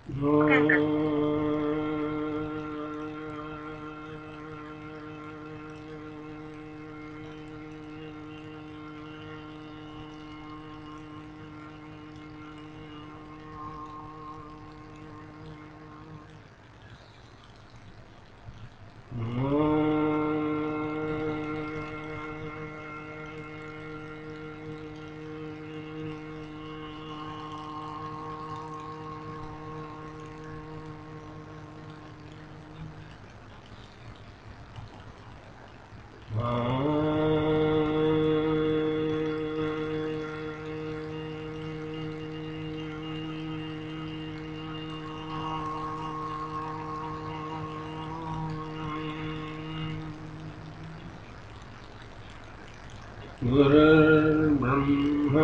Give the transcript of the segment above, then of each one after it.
गुरुर्ब्रह्मा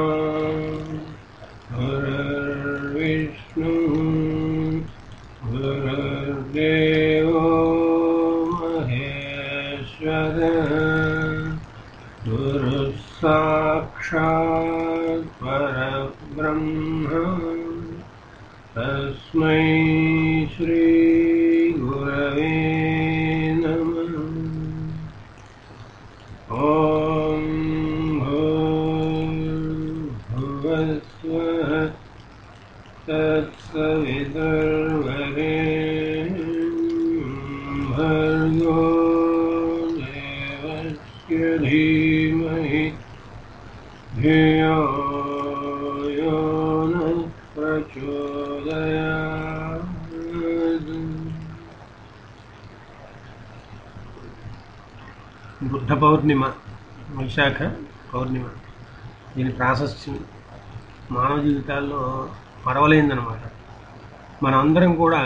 गुरुर्विष्णु गुरुर्देवो महेश्वरः गुरुः साक्षात् परब्रह्म तस्मै श्रीगुरवे नमः ॐ भूर्भुवस्वः तत्सवितुर्वरेण्यं भर्गो देवस्य धीमहि धियो यो नः प्रचोदयात् బుద్ధ పౌర్ణిమ విశాఖ పౌర్ణిమ దీని ప్రాశస్త్యం మానవ జీవితాల్లో మరవలేనిదనమాట మనందరం కూడా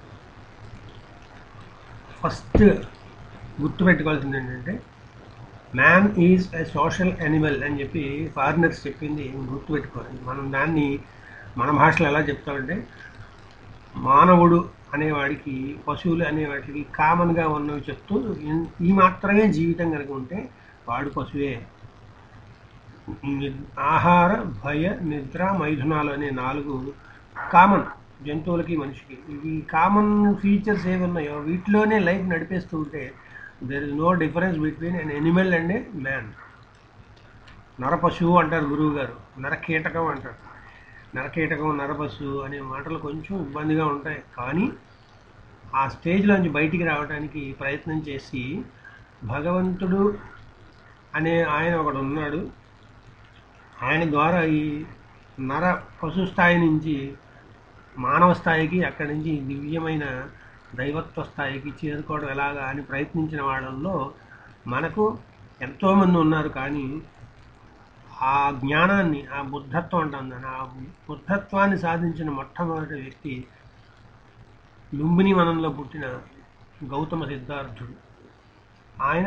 ఫస్ట్ గుర్తుపెట్టుకోవాల్సింది ఏంటంటే man is a social animal అని చెప్పి ఫారినర్స్ చెప్పింది గుర్తుపెట్టుకోవాలి మనం దాన్ని మన భాషలో ఎలా చెప్తామంటే మానవుడు అనేవాడికి పశువులు అనే వాటికి కామన్గా ఉన్నవి చెప్తూ ఇన్- ఈ మాత్రమే జీవితం కనుక ఉంటే వాడు పశువే ని- ఆహార భయ నిద్ర మైథునాలు అనే నాలుగు కామన్ జంతువులకి మనిషికి ఇవి కామన్ ఫీచర్స్ ఏవి ఉన్నాయో వీటిలోనే లైఫ్ నడిపేస్తూ ఉంటే there is no difference between an animal and a man నర పశువు అంటారు గురువు గారు నర కీటకం అంటారు నరకీటకం నరపశు అనే మాటలు కొంచెం ఇబ్బందిగా ఉంటాయి కానీ ఆ స్టేజ్లోంచి బయటికి రావడానికి ప్రయత్నం చేసి భగవంతుడు అనే ఆయన ఒకడు ఉన్నాడు ఆయన ద్వారా ఈ నర పశు స్థాయి నుంచి మానవ స్థాయికి అక్కడి నుంచి దివ్యమైన దైవత్వ స్థాయికి చేరుకోవడం ఎలాగా అని ప్రయత్నించిన వాళ్ళల్లో మనకు ఎంతోమంది ఉన్నారు కానీ ఆ జ్ఞానాన్ని ఆ బుద్ధత్వం అంటాం దాన్ని ఆ బుద్ధత్వాన్ని సాధించిన మొట్టమొదటి వ్యక్తి లుంబిని వనంలో పుట్టిన గౌతమ సిద్ధార్థుడు ఆయన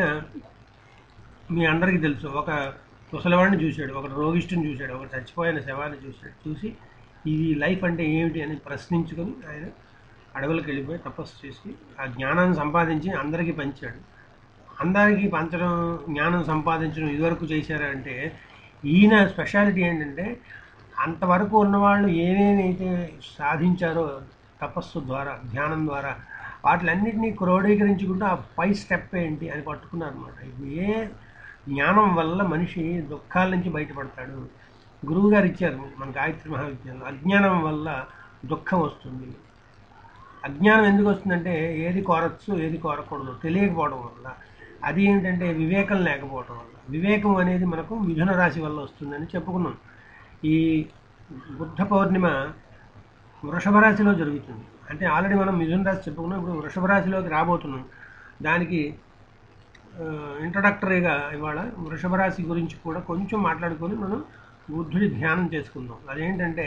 మీ అందరికీ తెలుసు ఒక ముసలివాడిని చూశాడు ఒక రోగిష్ఠుని చూశాడు ఒక చచ్చిపోయిన శవాన్ని చూశాడు చూసి ఇది లైఫ్ అంటే ఏమిటి అని ప్రశ్నించుకొని ఆయన అడవులకు వెళ్ళిపోయి తపస్సు చేసి ఆ జ్ఞానాన్ని సంపాదించి అందరికీ పంచాడు అందరికీ పంచడం జ్ఞానం సంపాదించడం ఇదివరకు చేశారా అంటే ఈయన స్పెషాలిటీ ఏంటంటే అంతవరకు ఉన్నవాళ్ళు ఏమేమైతే సాధించారో తపస్సు ద్వారా ధ్యానం ద్వారా వాటిలన్నింటినీ క్రోడీకరించుకుంటూ ఆ పై స్టెప్ ఏంటి అని పట్టుకున్నారు అనమాట ఏ జ్ఞానం వల్ల మనిషి దుఃఖాల నుంచి బయటపడతాడు గురువు గారు ఇచ్చారు మన గాయత్రి మహావిద్యాలయం అజ్ఞానం వల్ల దుఃఖం వస్తుంది అజ్ఞానం ఎందుకు వస్తుందంటే ఏది కోరచ్చు ఏది కోరకూడదు తెలియకపోవడం వల్ల అది ఏంటంటే వివేకం లేకపోవడం వల్ల వివేకం అనేది మనకు మిథున రాశి వల్ల వస్తుందని చెప్పుకున్నాం ఈ బుద్ధ పౌర్ణిమ వృషభ రాశిలో జరుగుతుంది అంటే ఆల్రెడీ మనం మిథున రాశి చెప్పుకున్నాం ఇప్పుడు వృషభ రాశిలోకి రాబోతున్నాం దానికి ఇంట్రడక్టరీగా ఇవాళ వృషభ రాశి గురించి కూడా కొంచెం మాట్లాడుకొని మనం బుద్ధుడి ధ్యానం చేసుకుందాం అదేంటంటే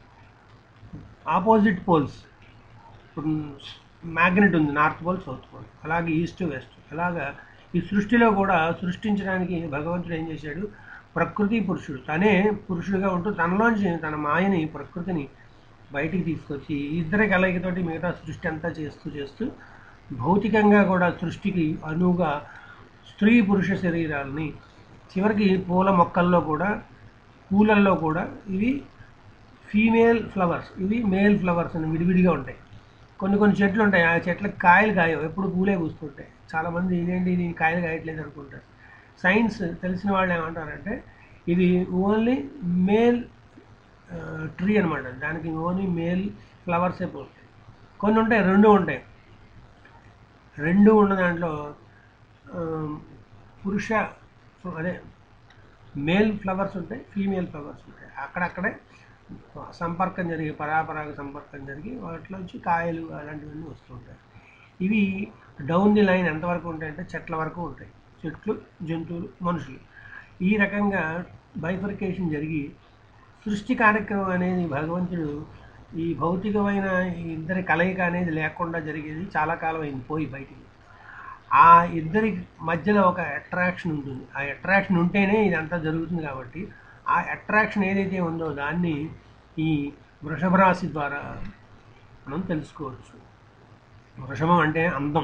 ఆపోజిట్ పోల్స్ ఇప్పుడు మ్యాగ్నెట్ ఉంది నార్త్ పోల్ సౌత్ పోల్ అలాగే ఈస్ట్ వెస్ట్ అలాగా ఈ సృష్టిలో కూడా సృష్టించడానికి భగవంతుడు ఏం చేశాడు ప్రకృతి పురుషుడు తనే పురుషుడిగా ఉంటూ తనలోంచి తన మాయని ప్రకృతిని బయటికి తీసుకొచ్చి ఈ ఇద్దరి కలయికతోటి మిగతా సృష్టి అంతా చేస్తూ చేస్తూ భౌతికంగా కూడా సృష్టికి అనువుగా స్త్రీ పురుష శరీరాలని చివరికి పూల మొక్కల్లో కూడా పూలల్లో కూడా ఇవి ఫీమేల్ ఫ్లవర్స్ ఇవి మేల్ ఫ్లవర్స్ అని విడివిడిగా ఉంటాయి కొన్ని కొన్ని చెట్లు ఉంటాయి ఆ చెట్లకు కాయలు కాయవు ఎప్పుడు పూలే పూస్తుంటాయి చాలామంది ఇదేంటి ఇది కాయలు కాయట్లేదు అనుకుంటారు సైన్స్ తెలిసిన వాళ్ళు ఏమంటారంటే ఇది ఓన్లీ మేల్ ట్రీ అనమాట దానికి ఓన్లీ మేల్ ఫ్లవర్సే పోస్తాయి కొన్ని ఉంటాయి రెండు ఉంటాయి రెండు ఉన్న దాంట్లో ఆ, పురుష అదే మేల్ ఫ్లవర్స్ ఉంటాయి ఫీమేల్ ఫ్లవర్స్ ఉంటాయి అక్కడక్కడే సంపర్కం జరిగి పరాపరాగ సంపర్కం జరిగి వాటిలోంచి కాయలు అలాంటివన్నీ వస్తుంటాయి ఇవి డౌన్ ది లైన్ ఎంతవరకు ఉంటాయంటే చెట్ల వరకు ఉంటాయి చెట్లు జంతువులు మనుషులు ఈ రకంగా బైఫర్కేషన్ జరిగి సృష్టి కార్యక్రమం అనేది భగవంతుడు ఈ భౌతికమైన ఈ ఇద్దరి కలయిక అనేది లేకుండా జరిగేది చాలా కాలం అయింది పోయి బయటికి ఆ ఇద్దరి మధ్యలో ఒక అట్రాక్షన్ ఉంటుంది ఆ అట్రాక్షన్ ఉంటేనే ఇదంతా జరుగుతుంది కాబట్టి ఆ అట్రాక్షన్ ఏదైతే ఉందో దాన్ని ఈ వృషభ రాశి ద్వారా మనం తెలుసుకోవచ్చు వృషభం అంటే అందం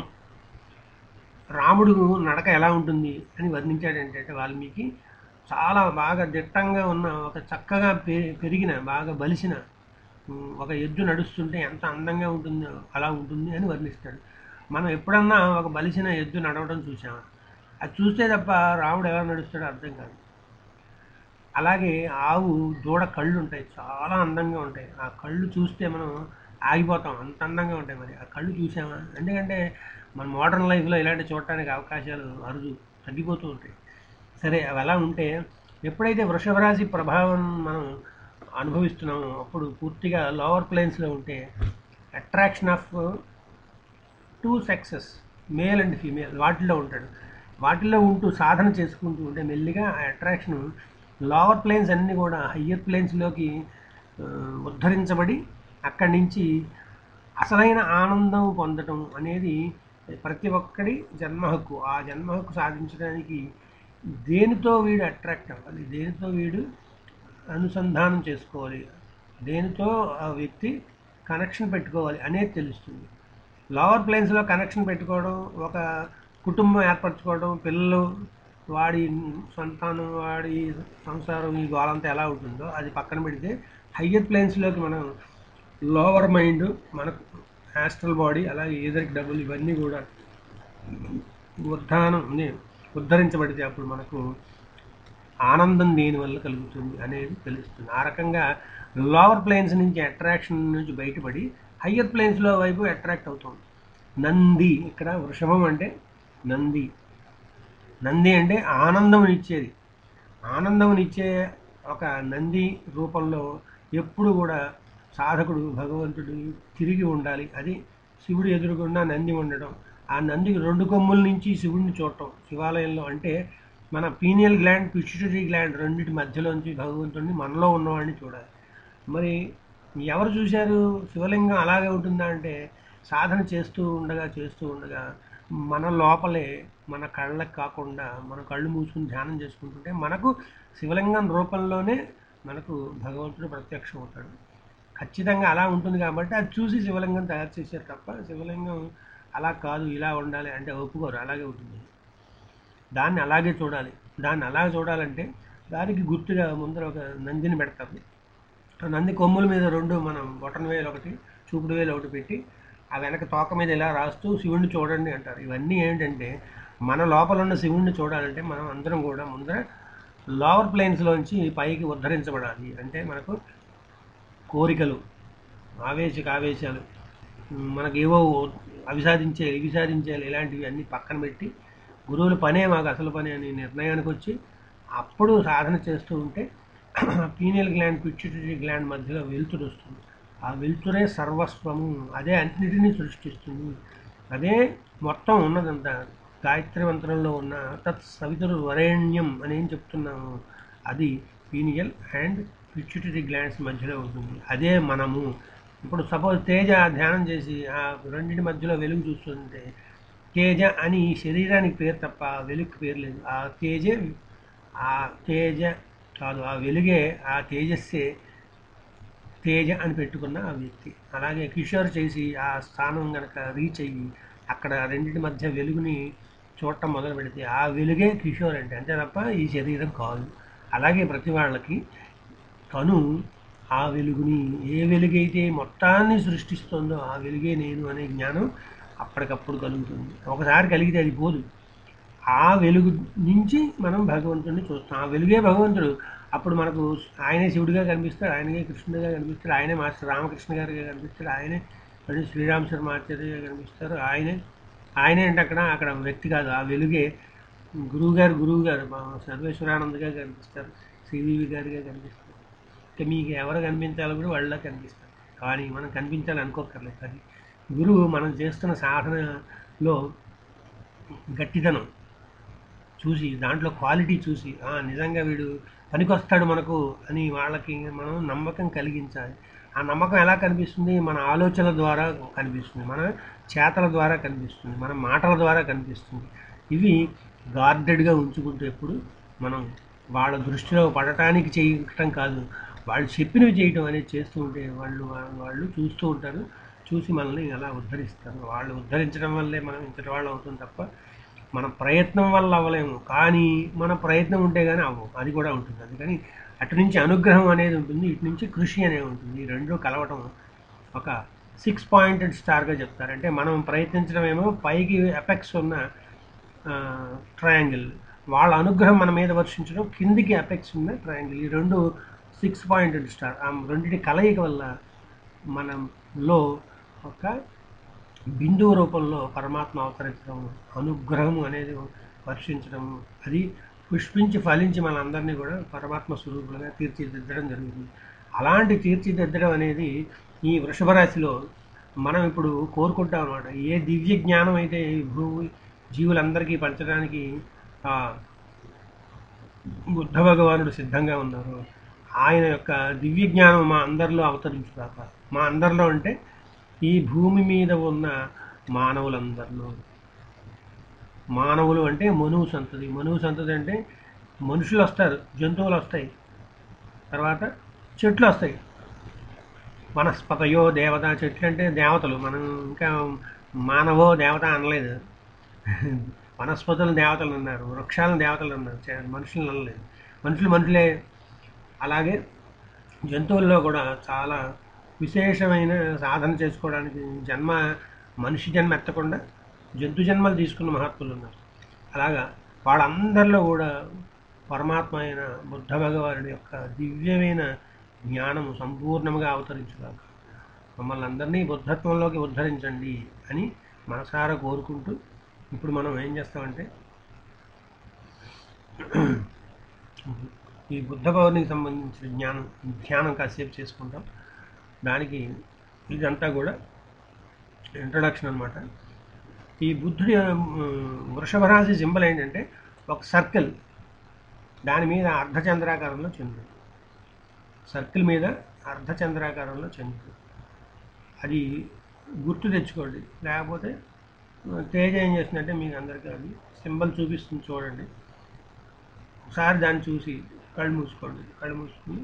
రాముడు నడక ఎలా ఉంటుంది అని వర్ణించాడంటే వాల్మీకి చాలా బాగా దిట్టంగా ఉన్న ఒక చక్కగా పె- పెరిగిన బాగా బలిసిన ఉమ్, ఒక ఎద్దు నడుస్తుంటే ఎంత అందంగా ఉంటుందో అలా ఉంటుంది అని వర్ణిస్తాడు మనం ఎప్పుడన్నా ఒక బలిసిన ఎద్దు నడవడం చూసామా అది చూస్తే తప్ప రాముడు ఎలా నడుస్తాడో అర్థం కాదు అలాగే ఆవు దూడ కళ్ళు ఉంటాయి చాలా అందంగా ఉంటాయి ఆ కళ్ళు చూస్తే మనం ఆగిపోతాం అంత అందంగా ఉంటాయి మరి ఆ కళ్ళు చూసామా ఎందుకంటే మన మోడర్న్ లైఫ్లో ఇలాంటి చూడటానికి అవకాశాలు అరుదు తగ్గిపోతూ ఉంటాయి సరే అవి అలా ఉంటే ఎప్పుడైతే వృషభ రాశి ప్రభావం మనం అనుభవిస్తున్నామో అప్పుడు పూర్తిగా లోవర్ ప్లేన్స్లో ఉంటే attraction of two sexes male and female వాటిల్లో ఉంటాడు వాటిల్లో ఉంటూ సాధన చేసుకుంటూ ఉంటే మెల్లిగా ఆ అట్రాక్షన్ లోవర్ ప్లేన్స్ అన్నీ కూడా హయ్యర్ ప్లేన్స్లోకి ఉద్ధరించబడి అక్కడి నుంచి అసలైన ఆనందం పొందటం అనేది ప్రతి ఒక్కడి జన్మ హక్కు ఆ జన్మ హక్కు సాధించడానికి దేనితో వీడు అట్రాక్ట్ అవ్వాలి దేనితో వీడు అనుసంధానం చేసుకోవాలి దేనితో ఆ వ్యక్తి కనెక్షన్ పెట్టుకోవాలి అనేది తెలుస్తుంది లోవర్ ప్లేన్స్లో కనెక్షన్ పెట్టుకోవడం ఒక కుటుంబం ఏర్పరచుకోవడం పిల్లలు వాడి సంతానం వాడి సంసారం ఈ గోలంతా ఎలా ఉంటుందో అది పక్కన పెడితే హయ్యర్ ప్లేన్స్లోకి మనం లోవర్ మైండ్ మనకు యాస్ట్రల్ బాడీ అలాగే ఏదరికి డబ్బులు ఇవన్నీ కూడా ఉద్ధానం ఉంది, ఉద్ధరించబడితే అప్పుడు మనకు ఆనందం దేనివల్ల కలుగుతుంది అనేది తెలుస్తుంది ఆ రకంగా లోవర్ ప్లేన్స్ నుంచి అట్రాక్షన్ నుంచి బయటపడి హయ్యర్ ప్లేన్స్లో వైపు అట్రాక్ట్ అవుతుంది నంది ఇక్కడ వృషభం అంటే నంది నంది అంటే ఆనందం ఇచ్చేది ఆనందం ఇచ్చే ఒక నంది రూపంలో ఎప్పుడు కూడా సాధకుడు భగవంతుడు తిరిగి ఉండాలి అది శివుడు ఎదురుగుండా నంది ఉండడం ఆ నందికి రెండు కొమ్ముల నుంచి శివుడిని చూడటం శివాలయంలో అంటే మన పీనియల్ గ్లాండ్ పిచ్యుటరీ గ్లాండ్ రెండింటి మధ్యలోంచి భగవంతుడిని మనలో ఉన్నవాడిని చూడాలి మరి ఎవరు చూశారు శివలింగం అలాగే ఉంటుందా అంటే సాధన చేస్తూ ఉండగా చేస్తూ ఉండగా మన లోపలే మన కళ్ళకు కాకుండా మన కళ్ళు మూసుకుని ధ్యానం చేసుకుంటుంటే మనకు శివలింగం రూపంలోనే మనకు భగవంతుడు ప్రత్యక్షం అవుతాడు ఖచ్చితంగా అలా ఉంటుంది కాబట్టి అది చూసి శివలింగం తయారు చేశారు తప్ప శివలింగం అలా కాదు ఇలా ఉండాలి అంటే ఒప్పుకోరు అలాగే ఉంటుంది దాన్ని అలాగే చూడాలి దాన్ని అలాగే చూడాలంటే దానికి గుర్తుగా ముందర ఒక నందిని పెడతారు ఆ నంది కొమ్ముల మీద రెండు మనం బొటన వేలు ఒకటి చూపుడు వేలు ఒకటి పెట్టి ఆ వెనక తోక మీద ఇలా రాస్తూ శివుణ్ణి చూడండి అంటారు ఇవన్నీ ఏంటంటే మన లోపల ఉన్న శివుణ్ణి చూడాలంటే మనం అందరం కూడా ముందర లోవర్ ప్లేన్స్లోంచి పైకి ఉద్ధరించబడాలి అంటే మనకు కోరికలు ఆవేశక ఆవేశాలు ఉమ్, మనకి ఏవో అవి సాధించేయాలి ఇవి సాధించేయాలి ఇలాంటివి అన్నీ పక్కన పెట్టి గురువుల పనే మాకు అసలు పని అని నిర్ణయానికి వచ్చి అప్పుడు సాధన చేస్తూ ఉంటే పీనియల్ గ్లాండ్ పిచ్యుటరీ గ్లాండ్ మధ్యలో వెలుతురు వస్తుంది ఆ వెలుతురే సర్వస్వము అదే అన్నిటినీ సృష్టిస్తుంది అదే మొత్తం ఉన్నదంతా గాయత్రి మంత్రంలో ఉన్న తత్ సవితురు వరేణ్యం అని ఏం చెప్తున్నాము అది పీనియల్ అండ్ పిచ్యుటరీ గ్లాండ్స్ మధ్యలో ఉంటుంది అదే మనము ఇప్పుడు సపోజ్ తేజ ధ్యానం చేసి ఆ రెండింటి మధ్యలో వెలుగు చూస్తుంటే తేజ అని ఈ శరీరానికి పేరు తప్ప ఆ వెలుగుకి పేరు లేదు ఆ తేజే ఆ తేజ కాదు ఆ వెలుగే ఆ తేజస్సే తేజ అని పెట్టుకున్న ఆ వ్యక్తి అలాగే కిషోర్ చేసి ఆ స్థానం కనుక రీచ్ అయ్యి అక్కడ రెండింటి మధ్య వెలుగుని చూడటం మొదలు పెడితే ఆ వెలుగే కిషోర్ అంటే అంతే తప్ప ఈ శరీరం కాదు అలాగే ప్రతి వాళ్ళకి తను ఆ వెలుగుని ఏ వెలుగైతే మొత్తాన్ని సృష్టిస్తుందో ఆ వెలుగే నేను అనే జ్ఞానం అప్పటికప్పుడు కలుగుతుంది ఒకసారి కలిగితే అది పోదు ఆ వెలుగు నుంచి మనం భగవంతుడిని చూస్తాం ఆ వెలుగే భగవంతుడు అప్పుడు మనకు ఆయనే శివుడిగా కనిపిస్తాడు ఆయనే కృష్ణుడిగా కనిపిస్తాడు ఆయనే మాస్టర్ రామకృష్ణ గారిగా కనిపిస్తాడు ఆయనే మళ్ళీ శ్రీరామ్ శర్మ ఆచార్యగా కనిపిస్తారు ఆయనే ఆయనే అంటే అక్కడ అక్కడ వ్యక్తి కాదు ఆ వెలుగే గురువు గారు గురువు గారు మా సర్వేశ్వరానందగా కనిపిస్తారు శ్రీదేవి గారిగా కనిపిస్తారు ఇంకా మీకు ఎవరు కనిపించాలో కూడా వాళ్ళ కనిపిస్తారు కానీ మనం కనిపించాలి అనుకోకర్లేదు అది గురువు మనం చేస్తున్న సాధనలో గట్టిదనం చూసి దాంట్లో క్వాలిటీ చూసి "ఆ, నిజంగా వీడు పనికొస్తాడు మనకు అని వాళ్ళకి మనం నమ్మకం కలిగించాలి ఆ నమ్మకం ఎలా కనిపిస్తుంది మన ఆలోచనల ద్వారా కనిపిస్తుంది మన చేతల ద్వారా కనిపిస్తుంది మన మాటల ద్వారా కనిపిస్తుంది ఇవి గార్డెడ్గా ఉంచుకుంటూ ఎప్పుడు మనం వాళ్ళ దృష్టిలో పడటానికి చేయటం కాదు వాళ్ళు చెప్పినవి చేయటం అనేది చేస్తూ ఉంటే వాళ్ళు వాళ్ళు చూస్తూ ఉంటారు చూసి మనల్ని అలా ఉద్ధరిస్తారు వాళ్ళు ఉద్ధరించడం వల్లే మనం ఇంతటి వాళ్ళు అవుతుంది తప్ప మన ప్రయత్నం వల్ల అవ్వలేము కానీ మన ప్రయత్నం ఉంటే కానీ అవ్వము అది కూడా ఉంటుంది అందుకని అటు నుంచి అనుగ్రహం అనేది ఉంటుంది ఇటు నుంచి కృషి అనేది ఉంటుంది ఈ రెండు కలవటం ఒక సిక్స్ పాయింటెడ్ స్టార్గా చెప్తారు అంటే మనం ప్రయత్నించడం ఏమో పైకి ఎఫెక్ట్స్ ఉన్న ట్రయాంగిల్ వాళ్ళ అనుగ్రహం మన మీద వర్షించడం కిందికి ఎఫెక్ట్స్ ఉన్న ట్రయాంగిల్ ఈ రెండు సిక్స్ పాయింటెడ్ స్టార్ ఆ రెండింటి కలయిక వల్ల మనంలో ఒక బిందువు రూపంలో పరమాత్మ అవతరించడం అనుగ్రహం అనేది వర్షించడం అది పుష్పించి ఫలించి మనందరినీ కూడా పరమాత్మ స్వరూపులుగా తీర్చిదిద్దడం జరుగుతుంది అలాంటి తీర్చిదిద్దడం అనేది ఈ వృషభ రాశిలో మనం ఇప్పుడు కోరుకుంటాం అనమాట ఏ దివ్య జ్ఞానం అయితే ఈ భూమి జీవులందరికీ పంచడానికి ఆ, బుద్ధ భగవానుడు సిద్ధంగా ఉన్నారు ఆయన యొక్క దివ్య జ్ఞానం మా అందరిలో అవతరించుదాక మా అందరిలో అంటే ఈ భూమి మీద ఉన్న మానవులందరిలో మానవులు అంటే మనువు సంతతి మనువు సంతతి అంటే మనుషులు వస్తారు జంతువులు వస్తాయి తర్వాత చెట్లు వస్తాయి వనస్పతయో దేవత చెట్లు అంటే దేవతలు మనం ఇంకా మానవో దేవత అనలేదు వనస్పతులు దేవతలు అన్నారు వృక్షాలను దేవతలు అన్నారు చే- మనుషులను అనలేదు మనుషులు మనుషులే అలాగే జంతువుల్లో కూడా చాలా విశేషమైన సాధన చేసుకోవడానికి జన్మ మనిషి జన్మ ఎత్తకుండా జంతు జన్మలు తీసుకున్న మహాత్ములు ఉన్నారు అలాగా వాళ్ళందరిలో కూడా పరమాత్మ అయిన బుద్ధ భగవానుడి యొక్క దివ్యమైన జ్ఞానము సంపూర్ణంగా అవతరించుగాక మమ్మల్ని అందరినీ బుద్ధత్వంలోకి ఉద్ధరించండి అని మనసారా కోరుకుంటూ ఇప్పుడు మనం ఏం చేస్తామంటే ఈ బుద్ధ పౌర్ణికి సంబంధించిన జ్ఞానం ధ్యానం కాసేపు చేసుకుంటాం దానికి ఇదంతా కూడా ఇంట్రొడక్షన్ అనమాట ఈ బుద్ధుడి ఆ, వృషభ రాశి సింబల్ ఏంటంటే ఒక సర్కిల్ దాని మీద అర్ధచంద్రాకారంలో చంద్రుడు సర్కిల్ మీద అర్ధచంద్రాకారంలో చంద్రుడు అది గుర్తు తెచ్చుకోండి లేకపోతే ఆ, తేజ ఏం చేస్తుందంటే మీకు అందరికీ అది సింబల్ చూపిస్తుంది చూడండి ఒకసారి దాన్ని చూసి కళ్ళు మూసుకోండి కళ్ళు మూసుకుని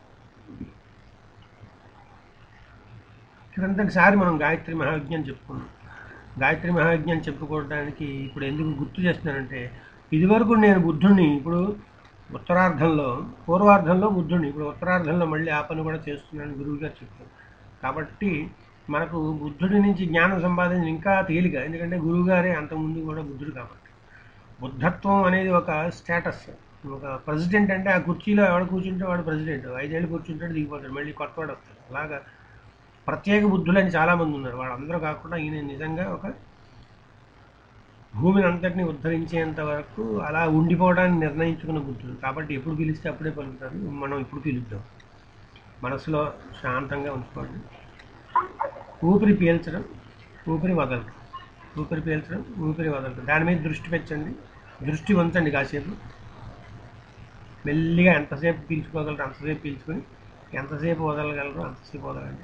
క్రిందటిసారి మనం గాయత్రి మహావిజ్ఞానం చెప్పుకున్నాం గాయత్రి మహావిజ్ఞానం చెప్పుకోవడానికి ఇప్పుడు ఎందుకు గుర్తు చేస్తున్నానంటే ఇదివరకు నేను బుద్ధుడిని ఇప్పుడు ఉత్తరార్ధంలో పూర్వార్ధంలో బుద్ధుడిని ఇప్పుడు ఉత్తరార్ధంలో మళ్ళీ ఆ పని కూడా చేస్తున్నాను గురువు గారు చెప్పారు కాబట్టి మనకు బుద్ధుడి నుంచి జ్ఞానం సంపాదించడం ఇంకా తేలిక ఎందుకంటే గురువు గారే అంతకుముందు కూడా బుద్ధుడు కాబట్టి బుద్ధత్వం అనేది ఒక స్టేటస్ ఒక ప్రెసిడెంట్ అంటే ఆ కుర్చీలో ఎవడు కూర్చుంటే వాడు ప్రెసిడెంట్ ఐదేళ్ళు కూర్చుంటాడు దిగిపోతాడు మళ్ళీ కొత్తవాడు వస్తాడు అలాగా ప్రత్యేక బుద్ధులని చాలామంది ఉన్నారు వాళ్ళందరూ కాకుండా ఈయన నిజంగా ఒక భూమిని అంతటిని ఉద్ధరించేంత వరకు అలా ఉండిపోవడానికి నిర్ణయించుకున్న బుద్ధుడు కాబట్టి ఎప్పుడు పిలిస్తే అప్పుడే పలుకుతారు మనం ఇప్పుడు పిలుద్దాం మనసులో శాంతంగా ఉంచుకోండి ఊపిరి పీల్చడం ఊపిరి వదలడం ఊపిరి పీల్చడం ఊపిరి వదలడం దాని మీద దృష్టి పెట్టండి దృష్టి ఉంచండి కాసేపు మెల్లిగా ఎంతసేపు పీల్చుకోగలరు అంతసేపు పీల్చుకొని ఎంతసేపు వదలగలరు అంతసేపు వదలండి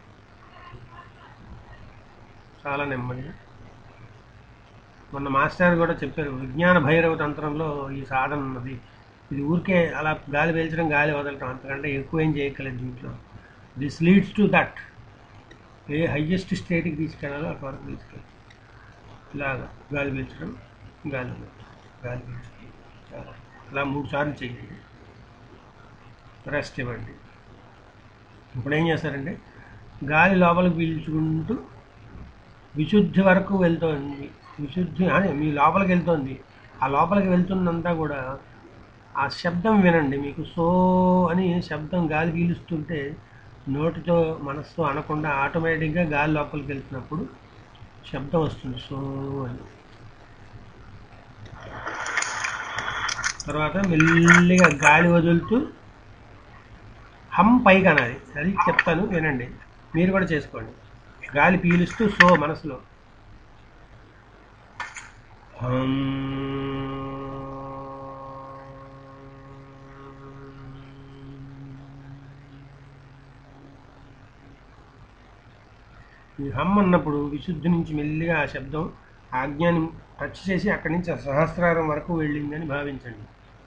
చాలా నెమ్మదిగా మొన్న మాస్టర్ కూడా చెప్పారు విజ్ఞాన భైరవ తంత్రంలో ఈ సాధన ఉన్నది ఇది ఊరికే అలా గాలి పీల్చడం గాలి వదలటం అంతకంటే ఎక్కువ ఏం చేయగలదు దీంట్లో this leads to that a highest స్టేట్కి తీసుకెళ్ళాలో అటు వరకు తీసుకెళ్ళాలి ఇలాగా గాలి పీల్చడం గాలి వదలటం గాలి పీల్చడం చాలా అలా మూడు సార్లు చేయండి రెస్ట్ ఇవ్వండి ఇప్పుడు ఏం చేస్తారంటే గాలి లోపలికి పీల్చుకుంటూ విశుద్ధి వరకు వెళ్తోంది విశుద్ధి అదే మీ లోపలికి వెళ్తోంది ఆ లోపలికి వెళ్తున్నంతా కూడా ఆ శబ్దం వినండి మీకు సో అని శబ్దం గాలి పీలుస్తుంటే నోటితో మనస్సు అనకుండా ఆటోమేటిక్గా గాలి లోపలికి వెళ్తున్నప్పుడు శబ్దం వస్తుంది సో అని తర్వాత మెల్లిగా గాలి వదులుతూ హమ్ పైకి అనాలి అది చెప్తాను వినండి మీరు కూడా చేసుకోండి గాలి పీలుస్తూ సో మనసులో హమ్. ఈ హమ్ అన్నప్పుడు విశుద్ధి నుంచి మెల్లిగా ఆ శబ్దం ఆ అజ్ఞానం టచ్ చేసి అక్కడి నుంచి ఆ సహస్రారం వరకు వెళ్ళిందని భావించండి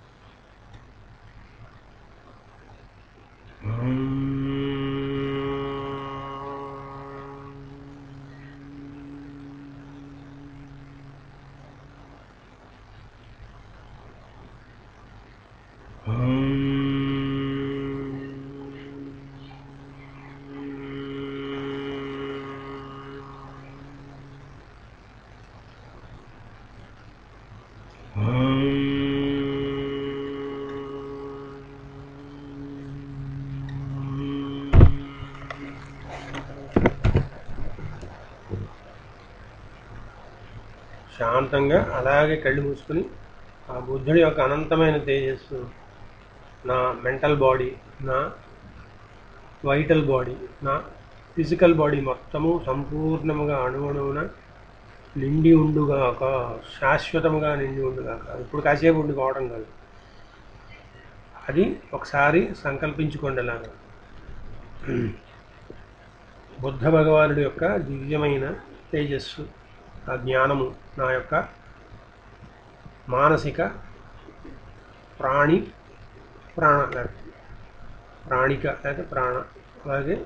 శాంతంగా అలాగే కళ్ళు మూసుకుని ఆ బుద్ధుడి యొక్క అనంతమైన తేజస్సు నా మెంటల్ బాడీ నా వైటల్ బాడీ నా ఫిజికల్ బాడీ మొత్తము సంపూర్ణముగా అణువణువున నిండి ఉండుగాక శాశ్వతముగా నిండి ఉండుగాక ఇప్పుడు కాసేపు ఉండిపోవడం కాదు అది ఒకసారి సంకల్పించుకోండి అలాగా బుద్ధ భగవానుడి యొక్క దివ్యమైన తేజస్సు ఆ జ్ఞానము నా యొక్క మానసిక ప్రాణి ప్రాణ ప్రాణిక లేకపోతే ప్రాణ అలాగే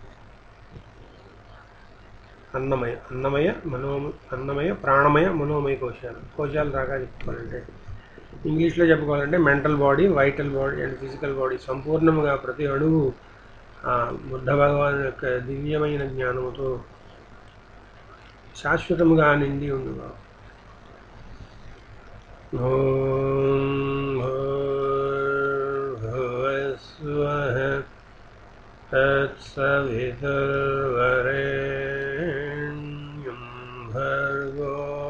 అన్నమయ అన్నమయ మనోమ అన్నమయ ప్రాణమయ మనోమయ కోశాలు కోశాలు రాగా చెప్పుకోవాలంటే ఇంగ్లీష్లో చెప్పుకోవాలంటే mental body vital body and physical body సంపూర్ణంగా ప్రతి అణువు ఆ బుద్ధ భగవాన్ యొక్క దివ్యమైన జ్ఞానముతో శాశ్వతముగా నిండి ఉండుగా ఓం భూర్భువస్వః తత్సవితుర్వరేణ్యం భర్గో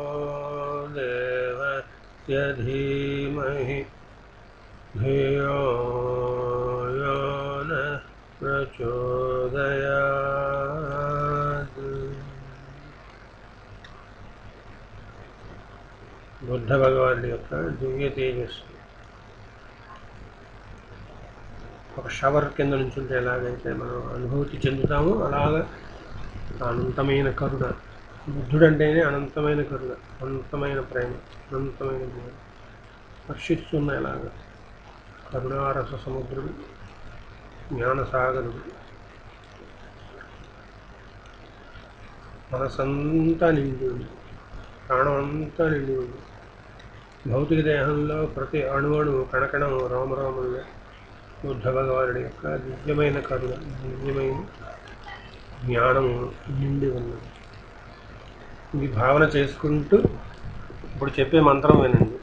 దేవస్య ధీమహి ధియో యో నః ప్రచోదయాత్ బుద్ధ భగవానుడి యొక్క దివ్య తేజస్సు ఒక షవర్ కింద నుంచి ఉంటే ఎలాగైతే మనం అనుభూతి చెందుతామో అలాగ అనంతమైన కరుణ బుద్ధుడంటేనే అనంతమైన కరుణ అనంతమైన ప్రేమ అనంతమైన జ్ఞానం వర్షిస్తున్న ఎలాగ కరుణారస సముద్రుడు జ్ఞానసాగరుడు మనసంతా నిండి ఉంది ప్రాణం అంతా నిండి ఉంది భౌతిక దేహంలో ప్రతి అణువణు కణకణము రోమరోమంలో బుద్ధ భగవానుడి యొక్క దివ్యమైన కరుణ దివ్యమైన జ్ఞానము నిండి ఉన్నది ఇది భావన చేసుకుంటూ ఇప్పుడు చెప్పే మంత్రం వినండి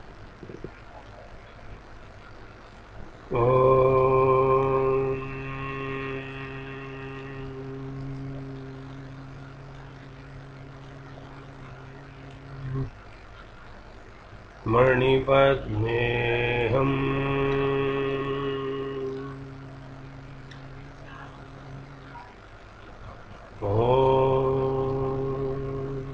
ఓం మణిపద్మేహం ఓం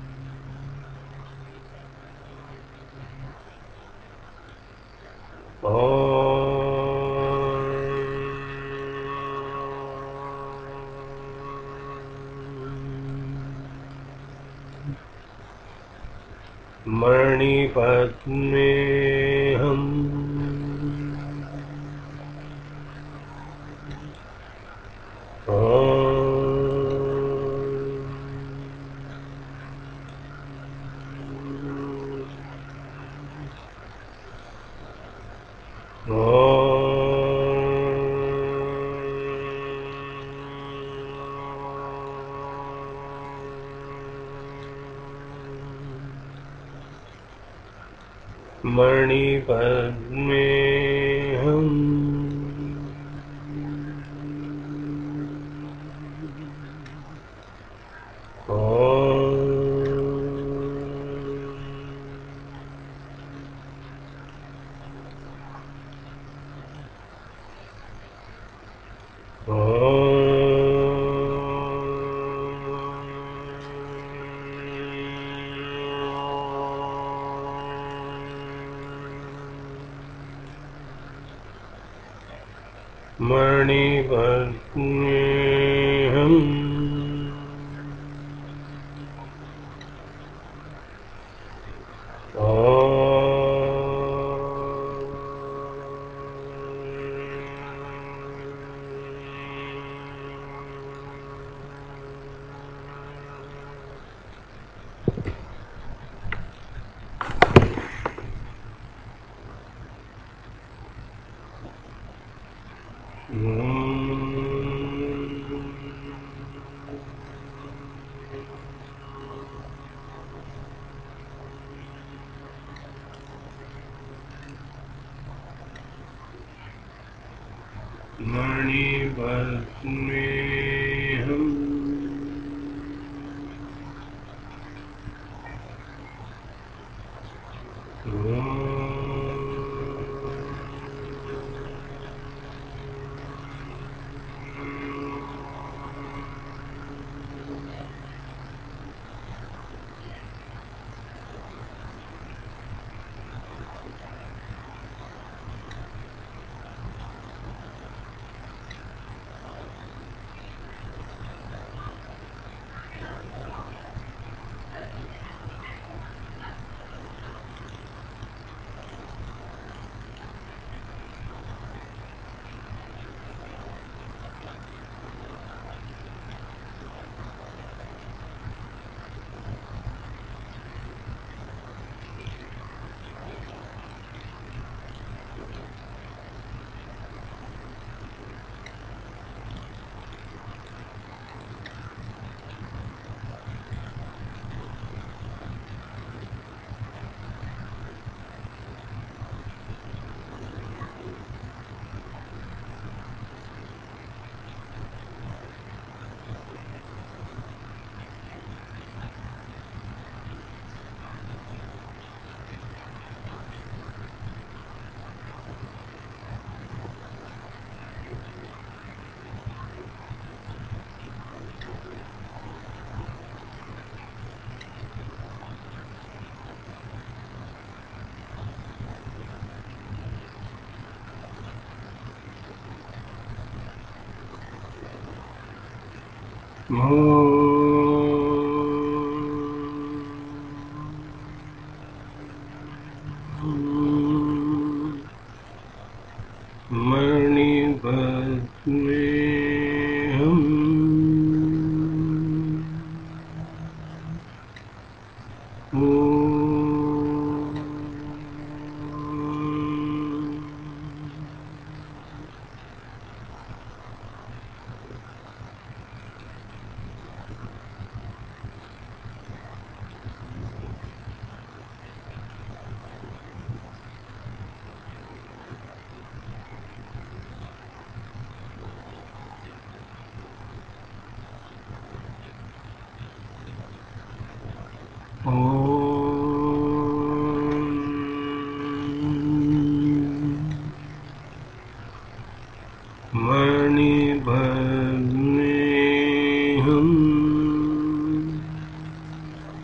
मणिपद्मेऽहम् ॐ मणिपद्मेऽहम् मणिपद्मेऽहम् मणिपद्मेऽहम् मणिभद्मेऽहम्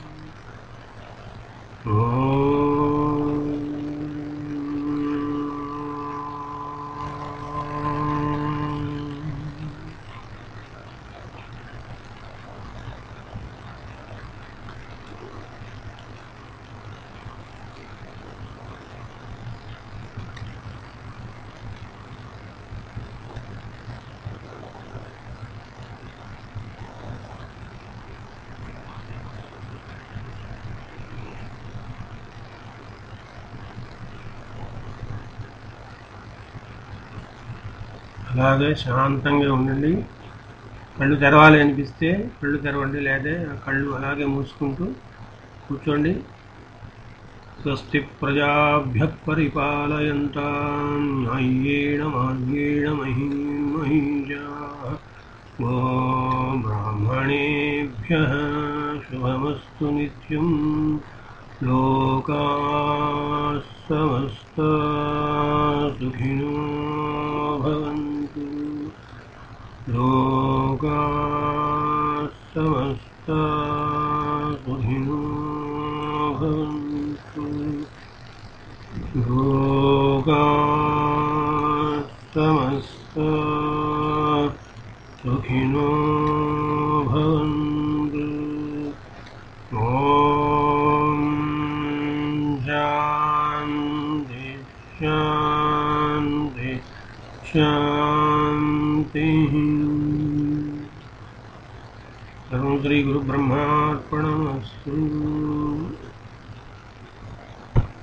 అలాగే శాంతంగా ఉండండి కళ్ళు తెరవాలి అనిపిస్తే కళ్ళు తెరవండి లేదా కళ్ళు అలాగే మూసుకుంటూ కూర్చోండి स्वस्ति प्रजाभ्यः परिपालयन्तां न्याय्येण मार्गेण महीं महीजाः गो ब्राह्मणेभ्यः शुभमस्तु नित्यं लोकाः समस्ता सुखिनो भवन्तु लोकाः समस्ता सुखिनो भवन्तु लोकाः समस्ता सुखिनो भवन्तु ॐ शान्ति शान्ति शान्तिः सर्वं श्रीगुरुब्रह्मार्पणमस्तु